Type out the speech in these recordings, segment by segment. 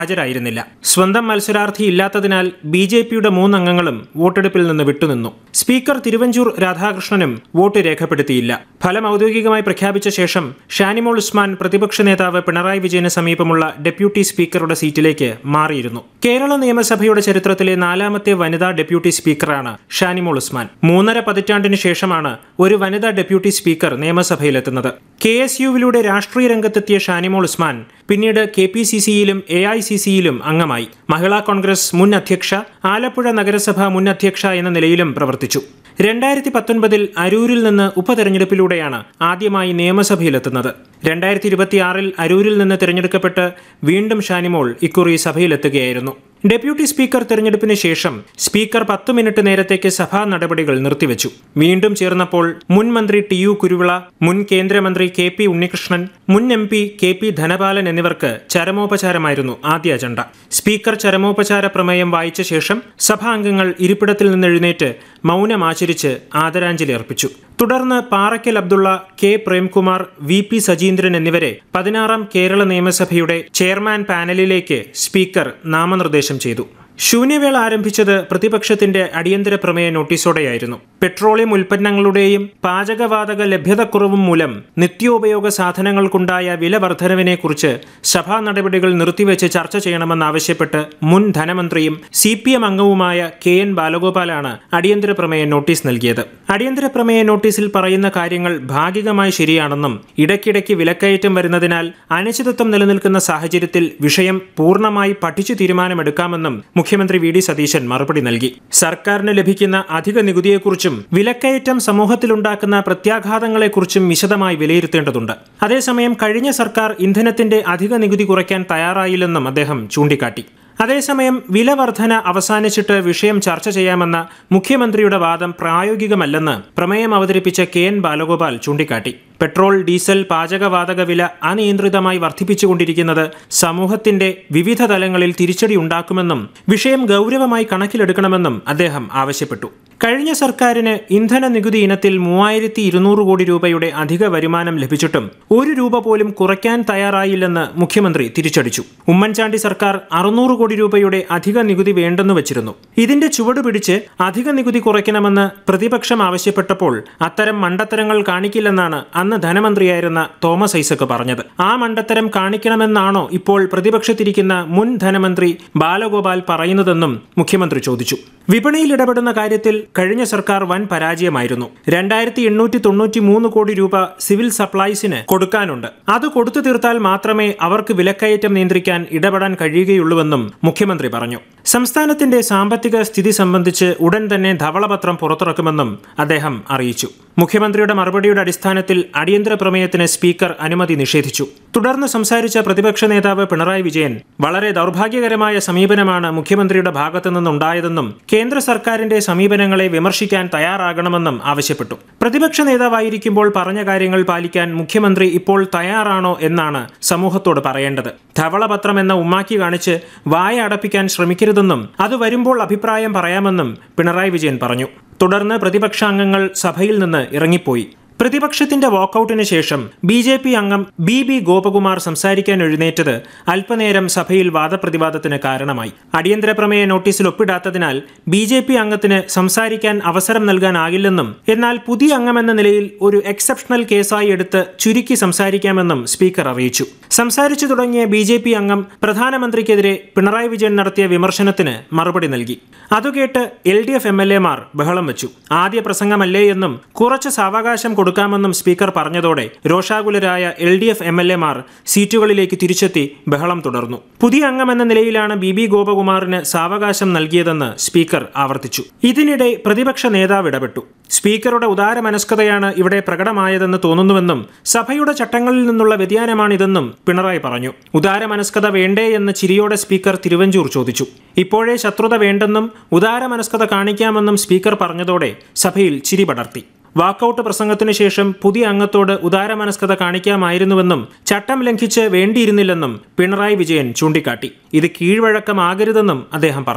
ഹാജരായിരുന്നില്ല സ്വന്തം മത്സരാർത്ഥി ഇല്ലാത്തതിനാൽ ബി ജെ പിയുടെ മൂന്നംഗങ്ങളും വോട്ടെടുപ്പിൽ നിന്ന് വിട്ടുനിന്നു സ്പീക്കർ തിരുവഞ്ചൂർ രാധാകൃഷ്ണനും വോട്ട് രേഖപ്പെടുത്തിയില്ല ഫലം ഔദ്യോഗികമായി പ്രഖ്യാപിച്ച ശേഷം ഷാനിമോൾ ഉസ്മാൻ പ്രതിപക്ഷ നേതാവ് പിണറായി വിജയന് സമീപമുള്ള ഡെപ്യൂട്ടി സ്പീക്കറുടെ സീറ്റിലേക്ക് മാറിയിരുന്നു കേരള നിയമസഭയുടെ ചരിത്രത്തിലെ നാലാമത്തെ വനിതാ ഡെപ്യൂട്ടി സ്പീക്കറാണ് ഷാനിമോൾ ഉസ്മാൻ മൂന്നര പതിറ്റാണ്ടിന് ശേഷമാണ് ഒരു വനിതാ ഡെപ്യൂട്ടി സ്പീക്കർ നിയമസഭയിലെത്തുന്നത് കെ എസ് യുവിലൂടെ രാഷ്ട്രീയ രംഗത്തെത്തിയ ഷാനിമോൾ ഉസ്മാൻ പിന്നീട് കെ പി സി സിയിലും എ ഐ സി സിയിലും അംഗമായി മഹിളാ കോൺഗ്രസ് മുൻ അധ്യക്ഷ ആലപ്പുഴ നഗരസഭ മുൻ അധ്യക്ഷ എന്ന നിലയിലും പ്രവർത്തിച്ചു രണ്ടായിരത്തി പത്തൊൻപതിൽ അരൂരിൽ നിന്ന് ഉപതെരഞ്ഞെടുപ്പിലൂടെയാണ് ആദ്യമായി നിയമസഭയിലെത്തുന്നത് രണ്ടായിരത്തി ഇരുപത്തിയാറിൽ അരൂരിൽ നിന്ന് തിരഞ്ഞെടുക്കപ്പെട്ട് വീണ്ടും ഷാനിമോൾ ഇക്കുറി സഭയിലെത്തുകയായിരുന്നു ഡെപ്യൂട്ടി സ്പീക്കർ തെരഞ്ഞെടുപ്പിന് ശേഷം സ്പീക്കർ പത്ത് മിനിറ്റ് നേരത്തേക്ക് സഭാ നടപടികൾ നിർത്തിവെച്ചു വീണ്ടും ചേർന്നപ്പോൾ മുൻ മന്ത്രി ടി യു കുരുവിള മുൻ കേന്ദ്രമന്ത്രി കെ പി ഉണ്ണികൃഷ്ണൻ മുൻ M P K P Dhanapalan എന്നിവർക്ക് ചരമോപചാരമായിരുന്നു ആദ്യ അജണ്ട സ്പീക്കർ ചരമോപചാര പ്രമേയം വായിച്ച ശേഷം സഭാംഗങ്ങൾ ഇരിപ്പിടത്തിൽ നിന്ന് എഴുന്നേറ്റ് മൗനമാചരിച്ച് ആദരാഞ്ജലി അർപ്പിച്ചു തുടർന്ന് Parakkal Abdullah K Premkumar V P Sajeendran എന്നിവരെ പതിനാറാം കേരള നിയമസഭയുടെ ചെയർമാൻ പാനലിലേക്ക് സ്പീക്കർ നാമനിർദ്ദേശം ചെയ്തു ശൂന്യവേള ആരംഭിച്ചത് പ്രതിപക്ഷത്തിന്റെ അടിയന്തര പ്രമേയ നോട്ടീസോടെയായിരുന്നു പെട്രോളിയം ഉൽപ്പന്നങ്ങളുടെയും പാചകവാതക ലഭ്യതക്കുറവും മൂലം നിത്യോപയോഗ സാധനങ്ങൾക്കുണ്ടായ വില വർധനവിനെക്കുറിച്ച് സഭാ നടപടികൾ നിർത്തിവെച്ച് ചർച്ച ചെയ്യണമെന്നാവശ്യപ്പെട്ട് മുൻ ധനമന്ത്രിയും സി പി എം അംഗവുമായ കെ എൻ ബാലഗോപാലാണ് അടിയന്തര പ്രമേയ നോട്ടീസ് നൽകിയത് അടിയന്തര പ്രമേയ നോട്ടീസിൽ പറയുന്ന കാര്യങ്ങൾ ഭാഗികമായി ശരിയാണെന്നും ഇടയ്ക്കിടയ്ക്ക് വിലക്കയറ്റം വരുന്നതിനാൽ അനിശ്ചിതത്വം നിലനിൽക്കുന്ന സാഹചര്യത്തിൽ വിഷയം പൂർണ്ണമായി പഠിച്ചു തീരുമാനമെടുക്കാമെന്നും മുഖ്യമന്ത്രി വി ഡി സതീശൻ മറുപടി നൽകി സർക്കാരിന് ലഭിക്കുന്ന അധിക നികുതിയെക്കുറിച്ചും വിലക്കയറ്റം സമൂഹത്തിലുണ്ടാക്കുന്ന പ്രത്യാഘാതങ്ങളെക്കുറിച്ചും വിശദമായി വിലയിരുത്തേണ്ടതുണ്ട് അതേസമയം കഴിഞ്ഞ സർക്കാർ ഇന്ധനത്തിന്റെ അധിക നികുതി കുറയ്ക്കാൻ തയ്യാറായില്ലെന്നും അദ്ദേഹം ചൂണ്ടിക്കാട്ടി അതേസമയം വില വർധന അവസാനിച്ചിട്ട് വിഷയം ചർച്ച ചെയ്യാമെന്ന മുഖ്യമന്ത്രിയുടെ വാദം പ്രായോഗികമല്ലെന്ന് പ്രമേയം അവതരിപ്പിച്ച കെ എൻ ബാലഗോപാൽ ചൂണ്ടിക്കാട്ടി പെട്രോൾ ഡീസൽ പാചകവാതക വില അനിയന്ത്രിതമായി വർദ്ധിപ്പിച്ചുകൊണ്ടിരിക്കുന്നത് സമൂഹത്തിന്റെ വിവിധ തലങ്ങളിൽ തിരിച്ചടി ഉണ്ടാക്കുമെന്നും വിഷയം ഗൗരവമായി കണക്കിലെടുക്കണമെന്നും അദ്ദേഹം ആവശ്യപ്പെട്ടു കഴിഞ്ഞ സർക്കാരിന് ഇന്ധന നികുതി ഇനത്തിൽ മൂവായിരത്തി ഇരുന്നൂറ് കോടി രൂപയുടെ അധിക വരുമാനം ലഭിച്ചിട്ടും ഒരു രൂപ പോലും കുറയ്ക്കാൻ തയ്യാറായില്ലെന്ന് മുഖ്യമന്ത്രി തിരിച്ചടിച്ചു ഉമ്മൻചാണ്ടി സർക്കാർ അറുന്നൂറ് കോടി രൂപയുടെ അധിക നികുതി വേണ്ടെന്ന് വെച്ചിരുന്നു ഇതിന്റെ ചുവട് പിടിച്ച് അധിക നികുതി കുറയ്ക്കണമെന്ന് പ്രതിപക്ഷം ആവശ്യപ്പെട്ടപ്പോൾ അത്തരം മണ്ടത്തരങ്ങൾ കാണിക്കില്ലെന്നാണ് അന്ന് ധനമന്ത്രിയായിരുന്ന തോമസ് ഐസക് പറഞ്ഞത് ആ മണ്ടത്തരം കാണിക്കണമെന്നാണോ ഇപ്പോൾ പ്രതിപക്ഷത്തിരിക്കുന്ന മുൻ ധനമന്ത്രി ബാലഗോപാൽ പറയുന്നതെന്നും മുഖ്യമന്ത്രി ചോദിച്ചു വിപണിയിൽ ഇടപെടുന്ന കാര്യത്തിൽ കഴിഞ്ഞ സർക്കാർ വൻ പരാജയമായിരുന്നു രണ്ടായിരത്തി എണ്ണൂറ്റി തൊണ്ണൂറ്റി മൂന്ന് കോടി രൂപ സിവിൽ സപ്ലൈസിന് കൊടുക്കാനുണ്ട് അത് കൊടുത്തു തീർത്താൽ മാത്രമേ അവർക്ക് വിലക്കയറ്റം നിയന്ത്രിക്കാൻ ഇടപെടാൻ കഴിയുകയുള്ളൂവെന്നും മുഖ്യമന്ത്രി പറഞ്ഞു സംസ്ഥാനത്തിന്റെ സാമ്പത്തിക സ്ഥിതി സംബന്ധിച്ച് ഉടൻ തന്നെ ധവളപത്രം പുറത്തിറക്കുമെന്നും അദ്ദേഹം അറിയിച്ചു മുഖ്യമന്ത്രിയുടെ മറുപടിയുടെ അടിസ്ഥാനത്തിൽ അടിയന്തര പ്രമേയത്തിന് സ്പീക്കർ അനുമതി നിഷേധിച്ചു തുടർന്ന് സംസാരിച്ച പ്രതിപക്ഷ നേതാവ് പിണറായി വിജയൻ വളരെ ദൗർഭാഗ്യകരമായ സമീപനമാണ് മുഖ്യമന്ത്രിയുടെ ഭാഗത്തു നിന്നുണ്ടായതെന്നും കേന്ദ്ര സർക്കാരിന്റെ സമീപനങ്ങളെ വിമർശിക്കാൻ തയ്യാറാകണമെന്നും ആവശ്യപ്പെട്ടു പ്രതിപക്ഷ നേതാവായിരിക്കുമ്പോൾ പറഞ്ഞ കാര്യങ്ങൾ പാലിക്കാൻ മുഖ്യമന്ത്രി ഇപ്പോൾ തയ്യാറാണോ എന്നാണ് സമൂഹത്തോട് പറയേണ്ടത് ധവളപത്രം എന്ന ഉമ്മാക്കി കാണിച്ച് വായ അടപ്പിക്കാൻ ശ്രമിക്കരുതെന്നും അത് വരുമ്പോൾ അഭിപ്രായം പറയാമെന്നും പിണറായി വിജയൻ പറഞ്ഞു തുടർന്ന് പ്രതിപക്ഷാംഗങ്ങൾ സഭയിൽ നിന്ന് ഇറങ്ങിപ്പോയി പ്രതിപക്ഷത്തിന്റെ വാക്കൌട്ടിന് ശേഷം ബി ജെ പി അംഗം ബി ബി ഗോപകുമാർ സംസാരിക്കാൻ എഴുന്നേറ്റത് അല്പനേരം സഭയിൽ വാദപ്രതിവാദത്തിന് കാരണമായി അടിയന്തര പ്രമേയ നോട്ടീസിൽ ഒപ്പിടാത്തതിനാൽ ബി ജെ പി അംഗത്തിന് സംസാരിക്കാൻ അവസരം നൽകാനാകില്ലെന്നും എന്നാൽ പുതിയ അംഗമെന്ന നിലയിൽ ഒരു എക്സെപ്ഷണൽ കേസായി എടുത്ത് ചുരുക്കി സംസാരിക്കാമെന്നും സ്പീക്കർ അറിയിച്ചു സംസാരിച്ചു തുടങ്ങിയ ബി ജെ പി അംഗം പ്രധാനമന്ത്രിക്കെതിരെ പിണറായി വിജയൻ നടത്തിയ വിമർശനത്തിന് മറുപടി നൽകി അതുകേട്ട് L D F M L എമാർ ബഹളം വെച്ചു ആദ്യ പ്രസംഗമല്ലേ എന്നും കുറച്ച് സാവകാശം കൊടുക്കാമെന്നും സ്പീക്കർ പറഞ്ഞതോടെ രോഷാകുലരായ L D F M L എമാർ സീറ്റുകളിലേക്ക് തിരിച്ചെത്തി ബഹളം തുടർന്നു പുതിയ അംഗമെന്ന നിലയിലാണ് ബി ബി ഗോപകുമാറിന് സാവകാശം നൽകിയതെന്ന് സ്പീക്കർ ആവർത്തിച്ചു ഇതിനിടെ പ്രതിപക്ഷ നേതാവ് ഇടപെട്ടു സ്പീക്കറുടെ ഉദാരമനസ്കതയാണ് ഇവിടെ പ്രകടമായതെന്ന് തോന്നുന്നുവെന്നും സഭയുടെ ചട്ടങ്ങളിൽ നിന്നുള്ള വ്യതിയാനമാണിതെന്നും പിണറായി പറഞ്ഞു ഉദാരമനസ്കത വേണ്ടേ എന്ന് ചിരിയോടെ സ്പീക്കർ തിരുവഞ്ചൂർ ചോദിച്ചു ഇപ്പോഴേ ശത്രുത വേണ്ടെന്നും ഉദാരമനസ്കത കാണിക്കാമെന്നും സ്പീക്കർ പറഞ്ഞതോടെ സഭയിൽ ചിരി പടർത്തി വാക്കൌട്ട് പ്രസംഗത്തിനു ശേഷം പുതിയ അംഗത്തോട് ഉദാരമനസ്കത കാണിക്കാമായിരുന്നുവെന്നും ചട്ടം ലംഘിച്ച് വേണ്ടിയിരുന്നില്ലെന്നും പിണറായി വിജയൻ ചൂണ്ടിക്കാട്ടി ഇത് കീഴ്വഴക്കമാകരുതെന്നും അദ്ദേഹം പറഞ്ഞു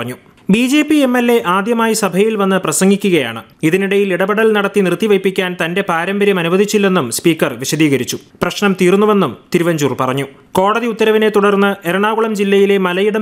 B J P M L A ആദ്യമായി സഭയിൽ വന്ന് പ്രസംഗിക്കുകയാണ് ഇതിനിടയിൽ ഇടപെടൽ നടത്തി നിർത്തിവയ്പ്പിക്കാൻ തന്റെ പാരമ്പര്യം അനുവദിച്ചില്ലെന്നും സ്പീക്കർ വിശദീകരിച്ചു പ്രശ്നം തീർന്നുവെന്നും തിരുവഞ്ചൂർ പറഞ്ഞു കോടതി ഉത്തരവിനെ തുടർന്ന് എറണാകുളം ജില്ലയിലെ മലയിടം